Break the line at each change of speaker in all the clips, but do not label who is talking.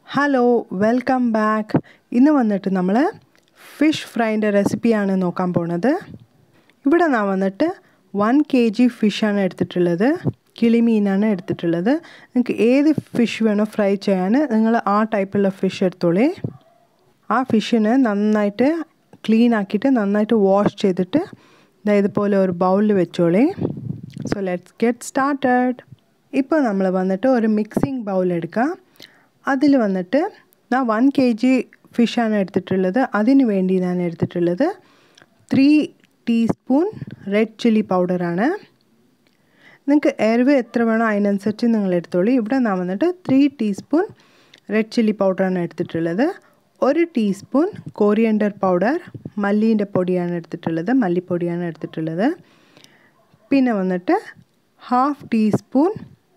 hello welcome back ഇന്ന് വന്നിട്ട് നമ്മൾ ഫിഷ് ഫ്രൈൻ്റെ റെസിപ്പിയാണ് നോക്കാൻ പോണത് ഇവിടെ ഞാൻ വന്നിട്ട് വൺ കെ ജി ഫിഷാണ് എടുത്തിട്ടുള്ളത് കിളിമീനാണ് എടുത്തിട്ടുള്ളത് നിങ്ങൾക്ക് ഏത് ഫിഷ് വേണോ ഫ്രൈ ചെയ്യാൻ നിങ്ങൾ ആ ടൈപ്പുള്ള ഫിഷ് എടുത്തോളേ ആ ഫിഷിനെ നന്നായിട്ട് ക്ലീൻ ആക്കിയിട്ട് നന്നായിട്ട് വാഷ് ചെയ്തിട്ട് ഇതുപോലെ ഒരു ബൗളിൽ വെച്ചോളേ സോ ലെറ്റ്സ് ഗെറ്റ് സ്റ്റാർട്ടഡ് ഇപ്പോൾ നമ്മൾ വന്നിട്ട് ഒരു മിക്സിംഗ് ബൗൾ എടുക്കുക അതിൽ വന്നിട്ട് ഞാൻ വൺ കെ ജി ഫിഷാണ് എടുത്തിട്ടുള്ളത് അതിന് വേണ്ടി ഞാൻ എടുത്തിട്ടുള്ളത് ത്രീ ടീസ്പൂൺ റെഡ് ചില്ലി പൗഡറാണ് നിങ്ങൾക്ക് എരിവ് എത്ര വേണോ അതിനനുസരിച്ച് നിങ്ങൾ എടുത്തോളൂ ഇവിടെ ഞാൻ വന്നിട്ട് ത്രീ ടീസ്പൂൺ റെഡ് ചില്ലി പൗഡറാണ് എടുത്തിട്ടുള്ളത് ഒരു ടീസ്പൂൺ കോറിയൻഡർ പൗഡർ മല്ലീൻ്റെ പൊടിയാണ് എടുത്തിട്ടുള്ളത് മല്ലിപ്പൊടിയാണ് എടുത്തിട്ടുള്ളത് പിന്നെ വന്നിട്ട് ഹാഫ് ടീസ്പൂൺ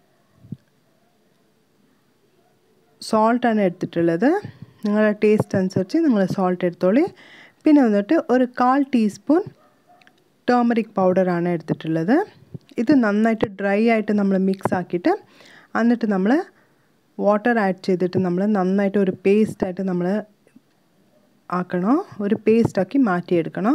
സോൾട്ടാണ് എടുത്തിട്ടുള്ളത് നിങ്ങളുടെ ടേസ്റ്റ് അനുസരിച്ച് നിങ്ങൾ സോൾട്ട് എടുത്തോളി പിന്നെ വന്നിട്ട് ഒരു കാൽ ടീസ്പൂൺ ടേമറിക് പൗഡറാണ് എടുത്തിട്ടുള്ളത് ഇത് നന്നായിട്ട് ഡ്രൈ ആയിട്ട് നമ്മൾ മിക്സ് ആക്കിയിട്ട് എന്നിട്ട് നമ്മൾ വാട്ടർ ആഡ് ചെയ്തിട്ട് നമ്മൾ നന്നായിട്ട് ഒരു പേസ്റ്റായിട്ട് നമ്മൾ ആക്കണോ ഒരു പേസ്റ്റാക്കി മാറ്റിയെടുക്കണം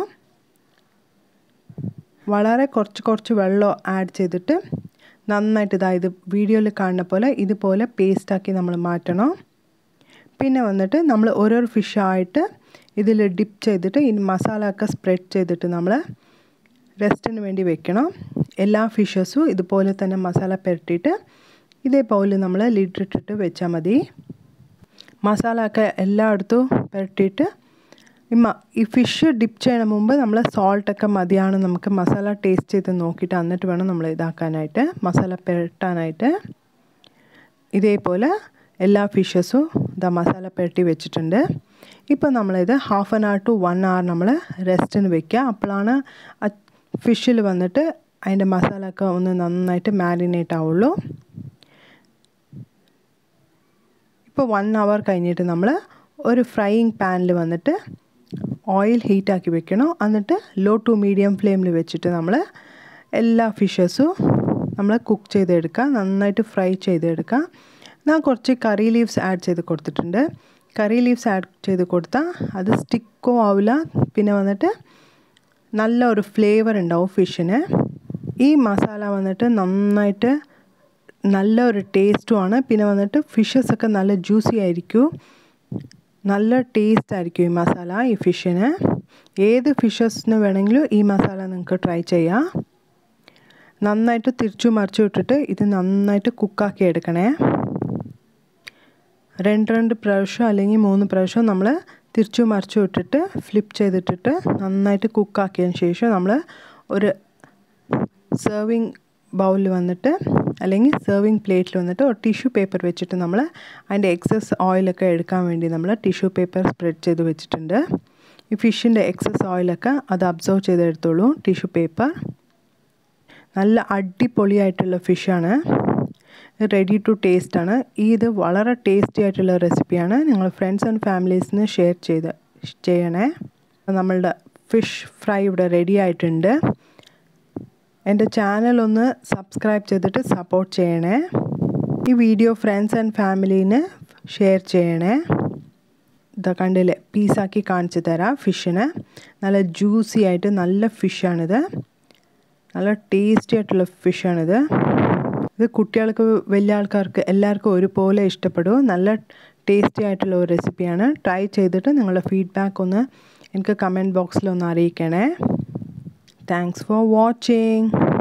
വളരെ കുറച്ച് കുറച്ച് വെള്ളം ആഡ് ചെയ്തിട്ട് നന്നായിട്ട് ഇതാ ഇത് വീഡിയോയിൽ കാണുന്ന പോലെ ഇതുപോലെ പേസ്റ്റാക്കി നമ്മൾ മാറ്റണം പിന്നെ വന്നിട്ട് നമ്മൾ ഓരോ ഫിഷായിട്ട് ഇതിൽ ഡിപ്പ് ചെയ്തിട്ട് ഈ മസാല ഒക്കെ സ്പ്രെഡ് ചെയ്തിട്ട് നമ്മൾ റെസ്റ്റിന് വേണ്ടി വെക്കണം എല്ലാ ഫിഷസും ഇതുപോലെ തന്നെ മസാല പുരട്ടിയിട്ട് ഇതേപോലെ നമ്മൾ ലിഡിട്ടിട്ട് വെച്ചാൽ മതി മസാല ഒക്കെ എല്ലായിടത്തും പുരട്ടിയിട്ട് ഇമ്മ ഈ ഫിഷ് ഡിപ്പ് ചെയ്യണ മുമ്പ് നമ്മൾ സോൾട്ടൊക്കെ മതിയാണ് നമുക്ക് മസാല ടേസ്റ്റ് ചെയ്ത് നോക്കിയിട്ട് എന്നിട്ട് വേണം നമ്മൾ ഇതാക്കാനായിട്ട് മസാല പുരട്ടാനായിട്ട് ഇതേപോലെ എല്ലാ ഫിഷസും ഇതാ മസാല പുരട്ടി വെച്ചിട്ടുണ്ട് ഇപ്പോൾ നമ്മളിത് half an hour to one hour നമ്മൾ റെസ്റ്റിന് വെക്കുക അപ്പോഴാണ് ആ ഫിഷിൽ വന്നിട്ട് അതിൻ്റെ മസാല ഒക്കെ ഒന്ന് നന്നായിട്ട് മാരിനേറ്റ് ആവുള്ളൂ ഇപ്പോൾ വൺ അവർ കഴിഞ്ഞിട്ട് നമ്മൾ ഒരു ഫ്രൈയിങ് പാനിൽ വന്നിട്ട് ഓയിൽ ഹീറ്റാക്കി വെക്കണം എന്നിട്ട് ലോ ടു മീഡിയം ഫ്ലെയിമിൽ വെച്ചിട്ട് നമ്മൾ എല്ലാ ഫിഷസും നമ്മൾ കുക്ക് ചെയ്തെടുക്കുക നന്നായിട്ട് ഫ്രൈ ചെയ്തെടുക്കുക ഞാൻ കുറച്ച് കറി ലീവ്സ് ആഡ് ചെയ്ത് കൊടുത്തിട്ടുണ്ട് കറി ലീവ്സ് ആഡ് ചെയ്ത് കൊടുത്താൽ അത് സ്റ്റിക്കോ ആവില്ല പിന്നെ വന്നിട്ട് നല്ല ഒരു ഫ്ലേവർ ഉണ്ടാവും ഫിഷിന് ഈ മസാല വന്നിട്ട് നന്നായിട്ട് നല്ല ഒരു ടേസ്റ്റുമാണ് പിന്നെ വന്നിട്ട് ഫിഷസ് ഒക്കെ നല്ല ജ്യൂസി ആയിരിക്കും നല്ല ടേസ്റ്റ് ആയിരിക്കും ഈ മസാല ഈ ഫിഷിന് ഏത് ഫിഷസിന് വേണമെങ്കിലും ഈ മസാല നിങ്ങൾക്ക് ട്രൈ ചെയ്യാം നന്നായിട്ട് തിരിച്ചു മറിച്ചു ഇട്ടിട്ട് ഇത് നന്നായിട്ട് കുക്കാക്കി എടുക്കണേ രണ്ട് രണ്ട് പ്രാവശ്യം അല്ലെങ്കിൽ മൂന്ന് പ്രാവശ്യം നമ്മൾ തിരിച്ചു മറിച്ചു ഇട്ടിട്ട് ഫ്ലിപ്പ് ചെയ്തിട്ടിട്ട് നന്നായിട്ട് കുക്കാക്കിയതിന് ശേഷം നമ്മൾ ഒരു സെർവിങ് ബൗളിൽ വന്നിട്ട് അല്ലെങ്കിൽ സെർവിങ് പ്ലേറ്റിൽ വന്നിട്ട് ഒരു ടിഷ്യൂ പേപ്പർ വെച്ചിട്ട് നമ്മൾ അതിൻ്റെ എക്സസ് ഓയിലൊക്കെ എടുക്കാൻ വേണ്ടി നമ്മൾ ടിഷ്യൂ പേപ്പർ സ്പ്രെഡ് ചെയ്ത് വെച്ചിട്ടുണ്ട് ഈ ഫിഷിൻ്റെ എക്സസ് ഓയിലൊക്കെ അത് അബ്സർവ് ചെയ്തെടുത്തോളൂ ടിഷ്യൂ പേപ്പർ നല്ല അടിപൊളിയായിട്ടുള്ള ഫിഷാണ് റെഡി ടു ടേസ്റ്റ് ആണ് ഇത് വളരെ ടേസ്റ്റി ആയിട്ടുള്ള റെസിപ്പിയാണ് നിങ്ങൾ ഫ്രണ്ട്സ് ആൻഡ് ഫാമിലീസിന് ഷെയർ ചെയ്ത് ചെയ്യണേ നമ്മളുടെ ഫിഷ് ഫ്രൈ ഇവിടെ റെഡി ആയിട്ടുണ്ട് എൻ്റെ ചാനൽ ഒന്ന് സബ്സ്ക്രൈബ് ചെയ്തിട്ട് സപ്പോർട്ട് ചെയ്യണേ ഈ വീഡിയോ ഫ്രണ്ട്സ് ആൻഡ് ഫാമിലീന് ഷെയർ ചെയ്യണേ ഇതാ കണ്ടില്ലേ പീസാക്കി കാണിച്ചു തരാം ഫിഷിന് നല്ല ജ്യൂസി ആയിട്ട് നല്ല ഫിഷാണിത് നല്ല ടേസ്റ്റി ആയിട്ടുള്ള ഫിഷാണിത് ഇത് കുട്ടികൾക്ക് വലിയ ആൾക്കാർക്ക് എല്ലാവർക്കും ഒരുപോലെ ഇഷ്ടപ്പെടും നല്ല ടേസ്റ്റി ആയിട്ടുള്ള ഒരു റെസിപ്പിയാണ് ട്രൈ ചെയ്തിട്ട് നിങ്ങളുടെ ഫീഡ്ബാക്ക് ഒന്ന് എനിക്ക് കമൻറ്റ് ബോക്സിൽ ഒന്ന് അറിയിക്കണേ താങ്ക്സ് ഫോർ വാച്ചിങ്